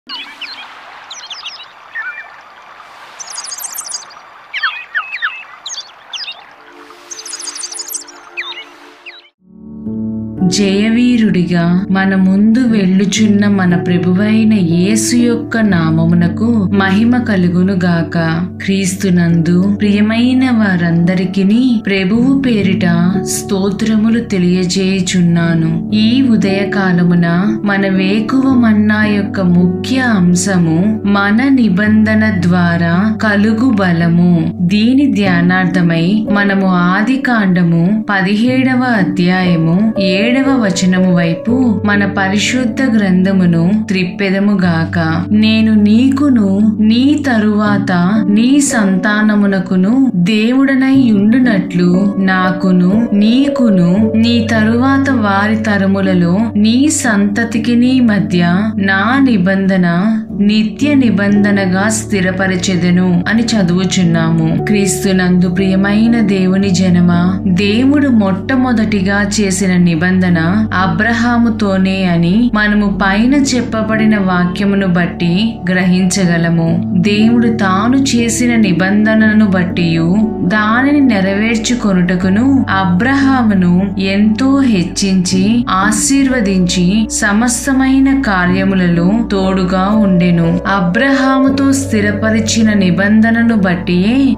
జయవీరుడిగా మన ముందు వెళ్ళుచున్న మన ప్రభువైన యేసు యొక్క నామమునకు మహిమ కలుగును గాక క్రీస్తునందు ప్రియమైన వారందరికీ ప్రభువు పేరిట స్తోత్రములు తెలియజేయుచున్నాను ఈ ఉదయకాలమున మన వేకువ మన్నా యొక్క ముఖ్య అంశము మన నిబంధన ద్వారా కలుగు బలము దీని ధ్యానార్థమై మనము ఆది కాండము పదిహేడవ అధ్యాయము ఏడవ వచనము వైపు మన పరిశుద్ధ గ్రంథమును త్రిప్పెదము గాక నేను నీకును నీ తరువాత నీ సంతానమునకును దేవుడనై ఉండునట్లు నాకును నీకును నీ తరువాత వారి తరములలో నీ సంతతికి నీ మధ్య నా నిబంధన నిత్య నిబంధనగా స్థిరపరచెదను అని చదువుచున్నాము క్రీస్తునందు ప్రియమైన దేవుని జనమ దేవుడు మొట్టమొదటిగా చేసిన నిబంధన అబ్రహాముతోనే అని మనము పైన చెప్పబడిన వాక్యమును బట్టి గ్రహించగలము దేవుడు తాను చేసిన నిబంధనను బట్టి దానిని నెరవేర్చుకొనుటకును అబ్రహామును ఎంతో హెచ్చించి ఆశీర్వదించి సమస్తమైన కార్యములలో తోడుగా ఉండెను అబ్రహాముతో స్థిరపరిచిన నిబంధనను బట్టి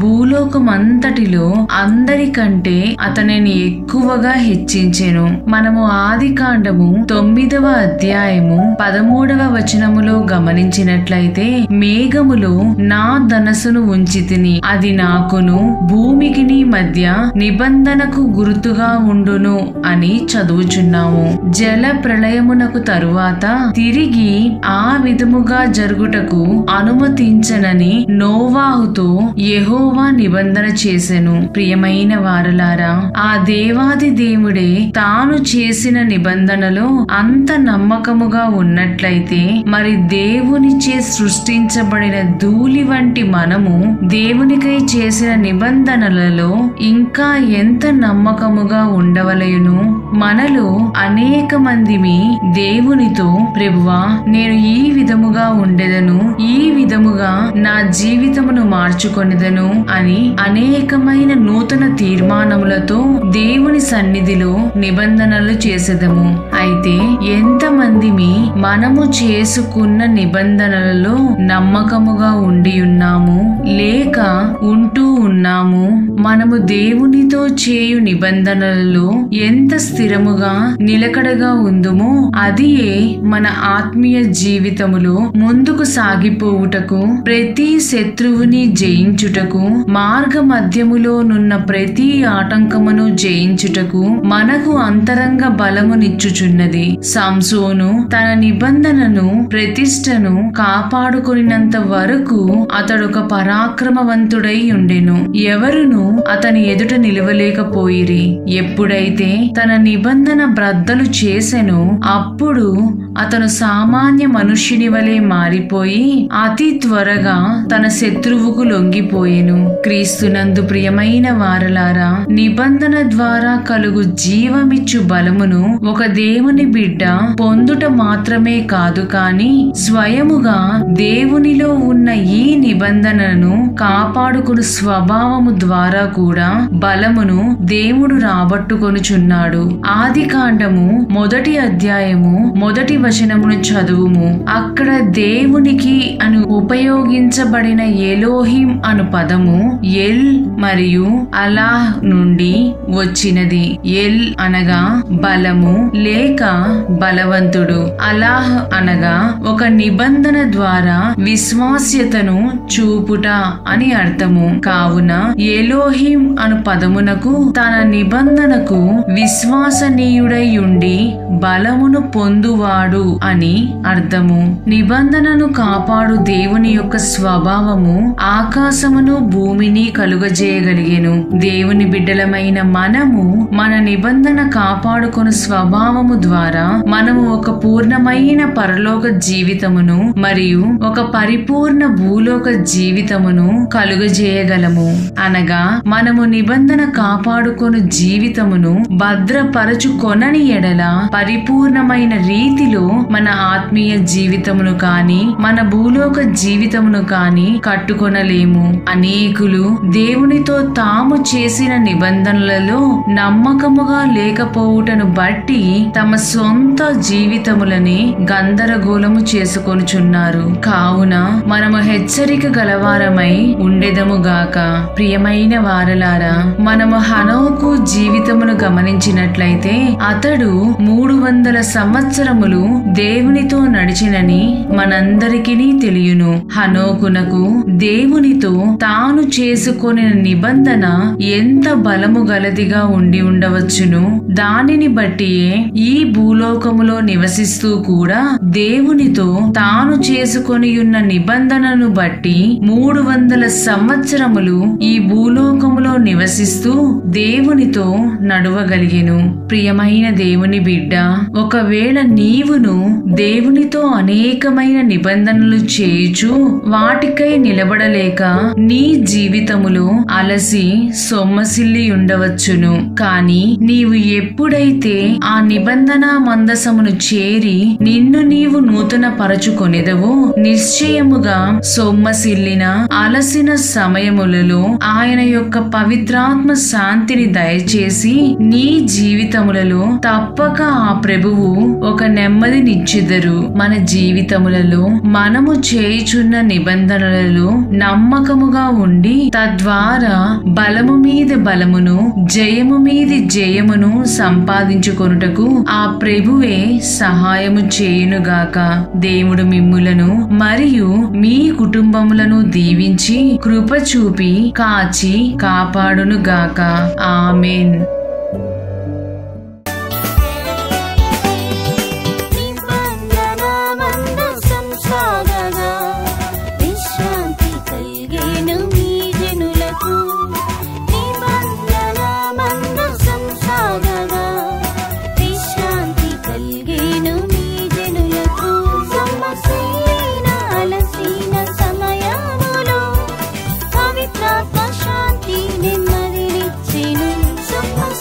భూలోకమంతటిలో అందరికంటే అతనిని ఎక్కువగా హెచ్చించెను మనము ఆది కాండము తొమ్మిదవ అధ్యాయము పదమూడవ వచనములో గమనించినట్లయితే మేఘములో నా ధనసును ఉంచి తిని అది నాకును భూమికిని మధ్య నిబంధనకు గుర్తుగా ఉండును అని చదువుచున్నాము జల ప్రళయమునకు తరువాత తిరిగి ఆ విధముగా జరుగుటకు అనుమతించనని నోవాహుతో యెహోవా నిబంధన చేసెను ప్రియమైన వారలారా ఆ దేవాది దేవుడే తాను చేసిన నిబంధనలో అంత నమ్మకముగా ఉన్నట్లయితే మరి దేవునిచే సృష్టించబడిన ధూళి వంటి మనము దేవునికై చేసిన నిబంధనలలో ఇంకా ఎంత నమ్మకముగా ఉండవలయును మనలో అనేక మందిమి దేవునితో ప్రభువా నేను ఈ విధముగా ఉండెదను ఈ విధముగా నా జీవితమును మార్చుకొనిదను అని అనేకమైన నూతన తీర్మానములతో దేవుని సన్నిధిలో నిబంధనలు చేసేదము అయితే ఎంత మందిమి మనము చేసుకున్న నిబంధనలలో నమ్మకముగా ఉండి ఉన్నాము లేక ఉంటూ ఉన్నాము మనము దేవునితో చేయు నిబంధనలలో ఎంత స్థిరముగా నిలకడగా ఉందుమో అదియే మన ఆత్మీయ జీవితములో ముందుకు సాగిపోవుటకు ప్రతి శత్రువుని జయించుటకు మార్గ మధ్యములోనున్న ప్రతి ఆటంకమును జయించుటకు మనకు అంతరంగ బలమునిచ్చుచున్నది సంసోను తన నిబంధనను ప్రతిష్టను కాపాడుకునినంత వరకు అతడొక పరాక్రమవంతుడై ఉండెను ఎవరును అతని ఎదుట నిలవలేకపోయిరి ఎప్పుడైతే తన నిబంధన బ్రద్దలు చేసెనో అప్పుడు అతను సామాన్య మనుష్యుని వలె మారిపోయి అతి త్వరగా తన శత్రువుకు లొంగిపోయెను క్రీస్తునందు ప్రియమైన వారలారా నిబంధన ద్వారా కలుగు జీవమిచ్చు బలమును ఒక దేవుని బిడ్డ పొందుట మాత్రమే కాదు కాని స్వయముగా దేవునిలో ఉన్న ఈ నిబంధనను కాపాడుకుని స్వభావము ద్వారా కూడా బలమును దేవుడు రాబట్టుకొనుచున్నాడు ఆది కాండము మొదటి అధ్యాయము మొదటి వచనమును చదువుము అక్కడ దేవునికి అని ఉపయోగించబడిన ఎలోహిం అను పదము ఎల్ మరియు అలాహ్ నుండి వచ్చినది ఎల్ అనగా బలము లేక బలవంతుడు అలాహ్ అనగా ఒక నిబంధన ద్వారా విశ్వాస్యతను చూపుట అని అర్థము కావున ఎలోహిం అను పదమునకు తన నిబంధనకు విశ్వాసనీయుడై ఉండి బలమును పొందువాడు అని అర్థము నిబంధనను కాపాడు దేవుని యొక్క స్వభావము ఆకాశమును భూమిని కలుగజేయగలిగెను దేవుని బిడ్డలమైన మనము మన నిబంధన కాపాడుకుని స్వభావము ద్వారా మనము ఒక పూర్ణమైన పరలోక జీవితమును మరియు ఒక పరిపూర్ణ భూలోక జీవితమును కలుగజేయగలము అనగా మనము నిబంధన కాపాడుకొను జీవితమును భద్రపరచుకొనని ఎడల పరిపూర్ణమైన రీతిలో భూమిలో మన ఆత్మీయ జీవితమును కాని మన భూలోక జీవితమును కాని కట్టుకొనలేము అనేకులు దేవునితో తాము చేసిన నిబంధనలలో నమ్మకముగా లేకపోవుటను బట్టి తమ సొంత జీవితములని గందరగోళము చేసుకొనుచున్నారు కావున మనము హెచ్చరిక గలవారమై ఉండెదముగాక ప్రియమైన వారలారా మనము హనోకు జీవితమును గమనించినట్లయితే అతడు మూడు వందల సంవత్సరములు దేవునితో నడిచినని మనందరికీ తెలియను హనోకునకు దేవునితో తాను చేసుకొని నిబంధన ఎంత బలము గలదిగా ఉండి ఉండవచ్చును దానిని బట్టియే ఈ భూలోకములో నివసిస్తూ కూడా దేవునితో తాను చేసుకొని ఉన్న నిబంధనను బట్టి మూడు వందల సంవత్సరములు ఈ భూలోకములో నివసిస్తూ దేవునితో నడువగలిగెను ప్రియమైన దేవుని బిడ్డ ఒకవేళ నీవును దేవునితో అనేకమైన నిబంధనలు చేయుచు వాటికై నిలబడలేక నీ జీవితములో అలసి సొమ్మసిల్లి ఉండవచ్చును కాని నీవు ఎప్పుడైతే ఆ నిబంధన మందసమును చేరి నిన్ను నీవు నూతన పరచుకొనిదవో నిశ్చయముగా సొమ్మసిల్లిన అలసిన సమయములలో ఆయన యొక్క పవిత్రాత్మ శాంతిని దయచేసి నీ జీవితములలో తప్పక ఆ ప్రభువు ఒక నెమ్మదినిచ్చిదరు మన జీవితములలో మనము చేయుచున్న నిబంధనలలో నమ్మకముగా ఉండి తద్వారా బలము మీద బలమును జయము మీది జయమును సంపాదించుకొనుటకు ఆ ప్రభువే సహాయము చేయునుగాక దేవుడు మిమ్ములను మరియు మీ కుటుంబములను దీవించి కృప చూపి కాచి కాపాడునుగాక ఆమెన్ నిబంధనమందు సంసాగగా విశ్రాంతి కలిగేను మీ జనులకు నిబంధనమందు సంసాగగా విశ్రాంతి కలిగేను మీ జనులకు సమస్యైన అలసిన సమయములో పవిత్రాత్మ శాంతి నెమ్మదినిచ్చెను సమస్యైన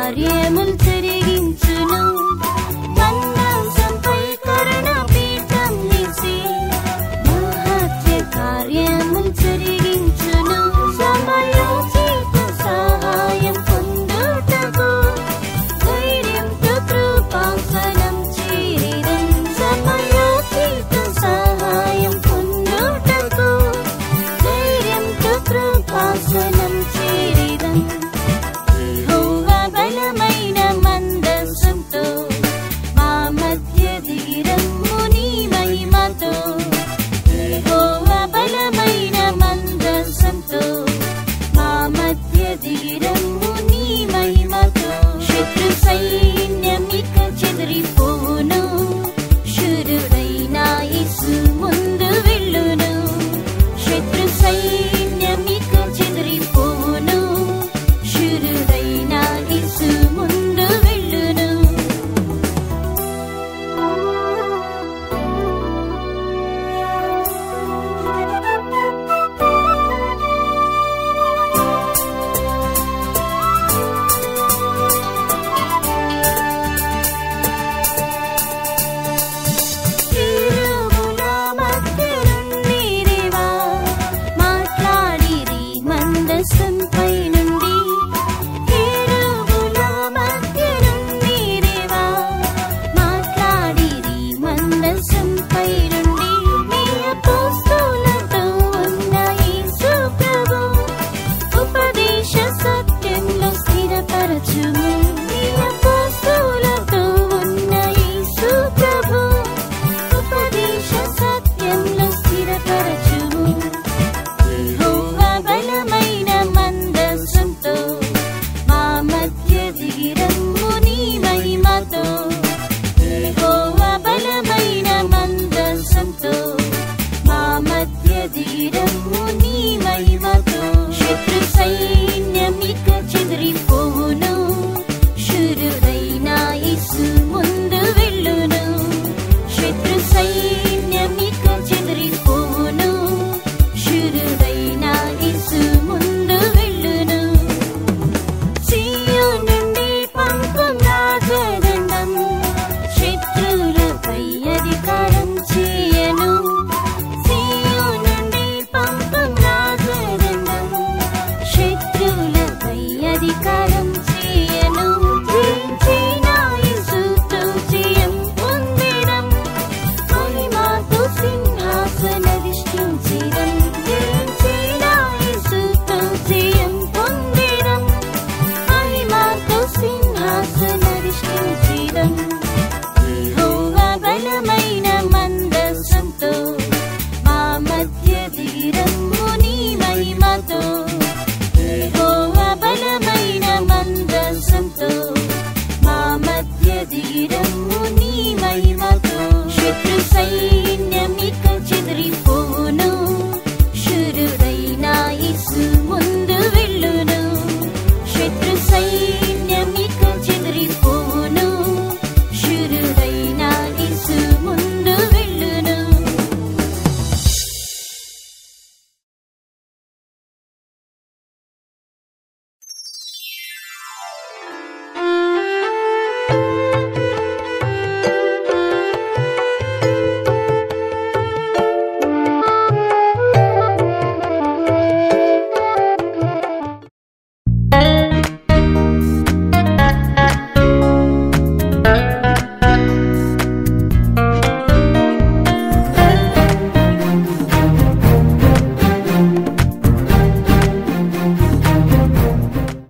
కార్యములు